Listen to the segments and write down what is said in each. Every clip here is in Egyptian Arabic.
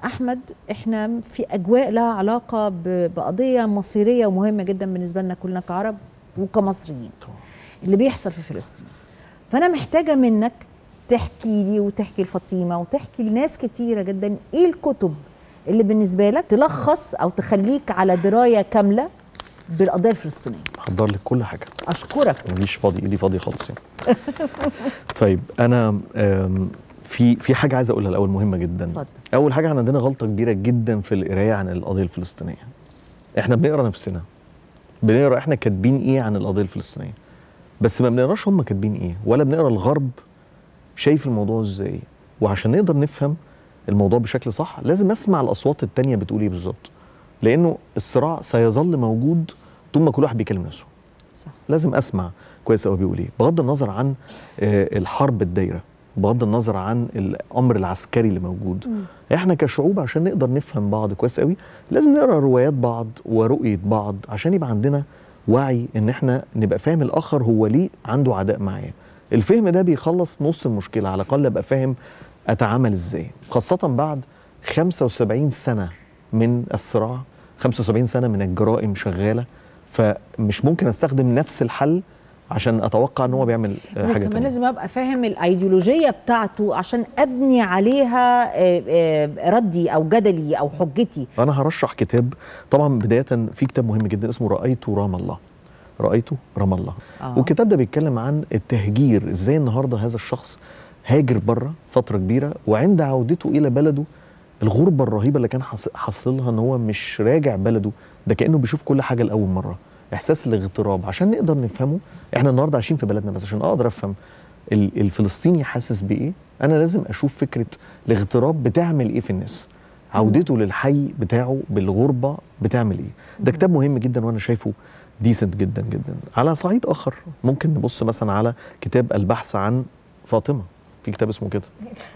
احمد احنا في اجواء لها علاقه ب- بقضيه مصيريه ومهمه جدا بالنسبه لنا كلنا كعرب وكمصريين اللي بيحصل في فلسطين فانا محتاجه منك تحكي لي وتحكي لفاطمه وتحكي لناس كتيره جدا ايه الكتب اللي بالنسبه لك تلخص او تخليك على درايه كامله بالقضيه الفلسطينيه هحضر لك كل حاجه اشكرك ماليش فاضي ايدي فاضيه خالص يعني طيب انا آم، في في حاجه عايز اقولها الاول مهمه جدا اتفضل. اول حاجه احنا عندنا غلطه كبيره جدا في القرايه عن القضيه الفلسطينيه احنا بنقرا نفسنا بنقرا احنا كاتبين ايه عن القضيه الفلسطينيه بس ما بنقراش هم كاتبين ايه ولا بنقرا الغرب شايف الموضوع ازاي وعشان نقدر نفهم الموضوع بشكل صح لازم اسمع الاصوات التانية بتقول ايه بالظبط لانه الصراع سيظل موجود طول ما كل واحد بيكلم نفسه صح لازم اسمع كويس قوي بيقول ايه بغض النظر عن آه، الحرب الدايره بغض النظر عن الامر العسكري اللي موجود احنا كشعوب عشان نقدر نفهم بعض كويس قوي لازم نقرا روايات بعض ورؤيه بعض عشان يبقى عندنا وعي ان احنا نبقى فاهم الاخر هو ليه عنده عداء معايا الفهم ده بيخلص نص المشكله على الاقل ابقى فاهم اتعامل ازاي خاصه بعد 75 سنه من الصراع 75 سنه من الجرائم شغاله فمش ممكن استخدم نفس الحل عشان اتوقع ان هو بيعمل آه، حاجه كمان تانية لازم ابقى فاهم الايديولوجيه بتاعته عشان ابني عليها آه، آه، ردي او جدلي او حجتي انا هرشح كتاب طبعا بدايه في كتاب مهم جدا اسمه رايت رام الله رايت رام الله آه. والكتاب ده بيتكلم عن التهجير ازاي النهارده هذا الشخص هاجر بره فتره كبيره وعند عودته الى بلده الغربه الرهيبه اللي كان حاص- حاصلها ان هو مش راجع بلده ده كانه بيشوف كل حاجه لاول مره احساس الاغتراب عشان نقدر نفهمه احنا النهارده عايشين في بلدنا بس عشان اقدر افهم ال- الفلسطيني حاسس بايه انا لازم اشوف فكره الاغتراب بتعمل ايه في الناس عودته للحي بتاعه بالغربه بتعمل ايه ده كتاب مهم جدا وانا شايفه ديسنت جدا جدا على صعيد اخر ممكن نبص مثلا على كتاب البحث عن فاطمه في كتاب اسمه كده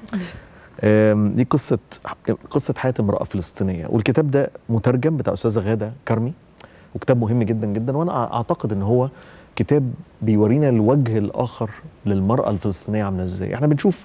آم، دي قصه قصه حياه امراه فلسطينيه والكتاب ده مترجم بتاع استاذه غاده كرمي وكتاب مهم جدا جدا وانا اعتقد ان هو كتاب بيورينا الوجه الاخر للمراه الفلسطينيه عامله ازاي احنا بنشوف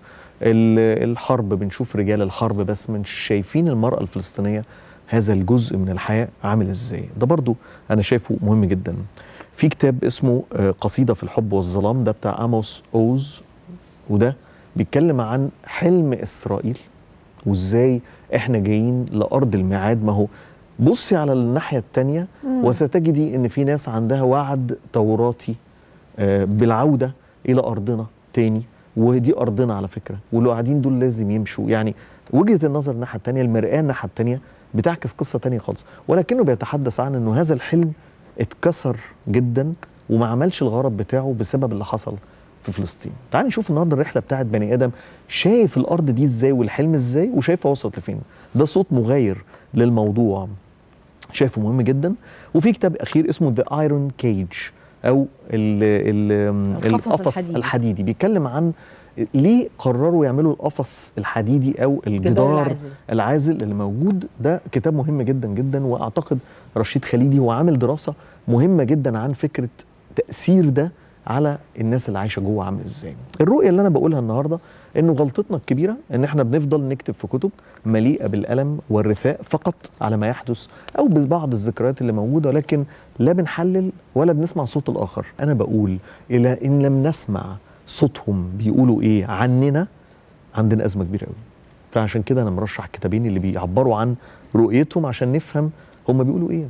ال- الحرب بنشوف رجال الحرب بس مش شايفين المراه الفلسطينيه هذا الجزء من الحياه عامل ازاي ده برضو انا شايفه مهم جدا في كتاب اسمه آه، قصيده في الحب والظلام ده بتاع اموس اوز وده بيتكلم عن حلم اسرائيل وازاي احنا جايين لارض الميعاد ما هو بصي على الناحيه الثانيه وستجدي ان في ناس عندها وعد توراتي آه، بالعوده الى ارضنا تاني ودي ارضنا على فكره واللي قاعدين دول لازم يمشوا يعني وجهه النظر الناحيه الثانيه المراه الناحيه الثانيه بتعكس قصه تانية خالص ولكنه بيتحدث عن انه هذا الحلم اتكسر جدا وما عملش الغرض بتاعه بسبب اللي حصل في فلسطين تعال نشوف النهارده الرحله بتاعت بني ادم شايف الارض دي ازاي والحلم ازاي وشايفها وصلت لفين ده صوت مغاير للموضوع شايفه مهم جدا وفي كتاب اخير اسمه ذا ايرون كيج او ال ال القفص القفص الحديدي. الحديدي بيتكلم عن ليه قرروا يعملوا القفص الحديدي او الجدار العازل. العازل اللي موجود ده كتاب مهم جدا جدا واعتقد رشيد خليدي هو عامل دراسه مهمه جدا عن فكره تاثير ده على الناس اللي عايشه جوه عامل ازاي الرؤيه اللي انا بقولها النهارده انه غلطتنا الكبيره ان احنا بنفضل نكتب في كتب مليئه بالالم والرثاء فقط على ما يحدث او ببعض الذكريات اللي موجوده ولكن لا بنحلل ولا بنسمع صوت الاخر انا بقول الى ان لم نسمع صوتهم بيقولوا ايه عننا عندنا ازمه كبيره قوي فعشان كده انا مرشح الكتابين اللي بيعبروا عن رؤيتهم عشان نفهم هم بيقولوا ايه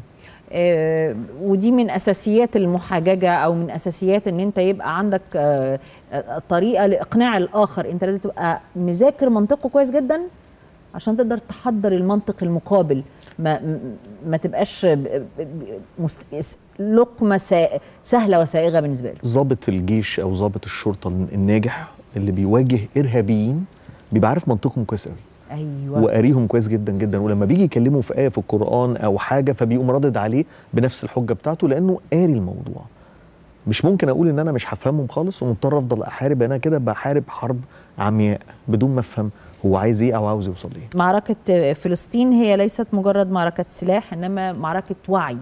آه، ودي من اساسيات المحاججه او من اساسيات ان انت يبقى عندك آه، آه، طريقه لاقناع الاخر انت لازم تبقى مذاكر منطقه كويس جدا عشان تقدر تحضر المنطق المقابل ما م- ما تبقاش ب- ب- ب- مست- لقمه سا- سهله وسائغه بالنسبه له ضابط الجيش او ضابط الشرطه الناجح اللي بيواجه ارهابيين بيبقى عارف منطقهم كويس قوي ايوه وقاريهم كويس جدا جدا ولما بيجي يكلمه في ايه في القران او حاجه فبيقوم رادد عليه بنفس الحجه بتاعته لانه قاري الموضوع مش ممكن اقول ان انا مش هفهمهم خالص ومضطر افضل احارب انا كده بحارب حرب عمياء بدون ما افهم هو عايز ايه او عاوز يوصل ليه معركة فلسطين هي ليست مجرد معركة سلاح إنما معركة وعي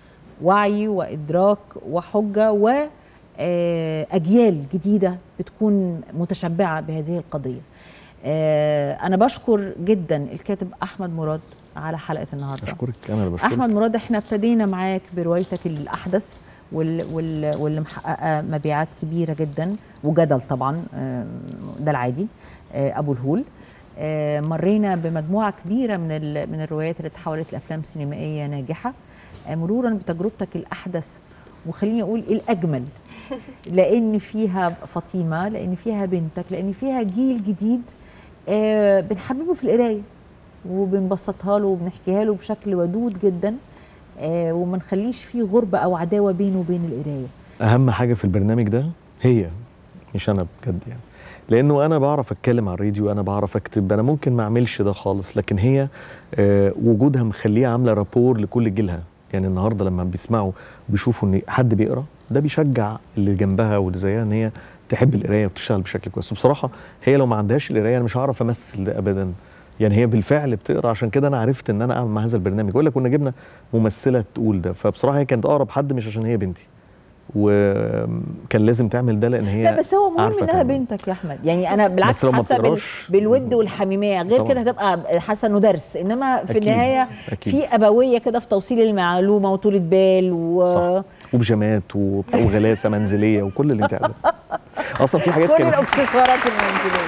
وعي وإدراك وحجة وأجيال جديدة بتكون متشبعة بهذه القضية آه انا بشكر جدا الكاتب احمد مراد على حلقه النهارده اشكرك انا اللي بشكرك احمد مراد احنا ابتدينا معاك بروايتك الاحدث وال وال واللي محققه مبيعات كبيره جدا وجدل طبعا آه، ده العادي آه، ابو الهول آه، مرينا بمجموعه كبيره من ال- من الروايات اللي تحولت لافلام سينمائيه ناجحه آه، مرورا بتجربتك الاحدث وخليني اقول الاجمل لان فيها فاطمه لان فيها بنتك لان فيها جيل جديد آه، بنحببه في القرايه وبنبسطها له وبنحكيها له بشكل ودود جدا آه، وما نخليش فيه غربه او عداوه بينه وبين القرايه اهم حاجه في البرنامج ده هي مش انا بجد يعني لانه انا بعرف اتكلم على الراديو انا بعرف اكتب انا ممكن ما اعملش ده خالص لكن هي آه، وجودها مخليها عامله رابور لكل جيلها يعني النهارده لما بيسمعوا بيشوفوا ان حد بيقرا ده بيشجع اللي جنبها واللي زيها ان هي تحب القرايه وتشتغل بشكل كويس وبصراحه هي لو ما عندهاش القرايه انا مش هعرف امثل ده ابدا يعني هي بالفعل بتقرا عشان كده انا عرفت ان انا اعمل مع هذا البرنامج ولا كنا جبنا ممثله تقول ده فبصراحه هي كانت اقرب حد مش عشان هي بنتي وكان لازم تعمل ده لان هي لا بس هو مهم عارفة انها تعمل. بنتك يا احمد يعني انا بالعكس بس لو ما حاسه بال... بتقراش- بالود والحميميه غير طبعاً. كده هتبقى حاسه انه درس انما في أكيد، النهايه أكيد. في ابويه كده في توصيل المعلومه وطولة بال و... صح وبيجامات و- وغلاسه منزليه وكل اللي انت عارفه اصلا في حاجات كل كانت الاكسسوارات المنزليه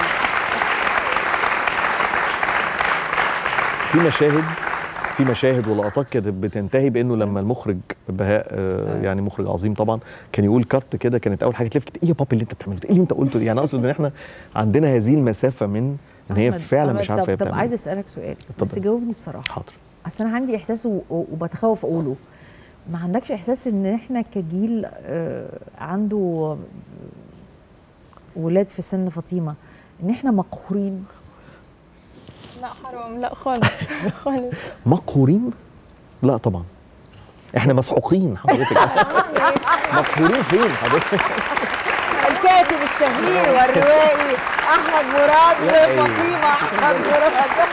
في مشاهد في مشاهد ولقطات كانت بتنتهي بانه لما المخرج بهاء آه، يعني مخرج عظيم طبعا كان يقول كات كده كانت اول حاجه تلفت ايه يا بابي اللي انت بتعمله ده؟ ايه اللي انت قلته ده؟ يعني اقصد ان احنا عندنا هذه المسافه من ان هي أحمد، فعلا أحمد، مش عارفه هي طب, طب بتعمل عايز إيه. اسالك سؤال بس اتفضل. جاوبني بصراحه حاضر اصل انا عندي احساس و- و- وبتخوف اقوله ما عندكش احساس ان احنا كجيل آه، عنده ولاد في سن فاطمه ان احنا مقهورين لا حرام لا خالص خالص مقهورين لا طبعا احنا مسحوقين حضرتك مقهورين فين حضرتك الكاتب الشهير والروائي احمد مراد لا، أيوة. وفاطمه احمد مراد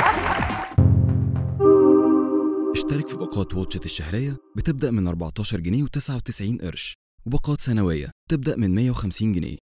اشترك في باقات واتشت الشهرية بتبدأ من 14 جنيه و99 قرش وباقات سنوية تبدأ من 150 جنيه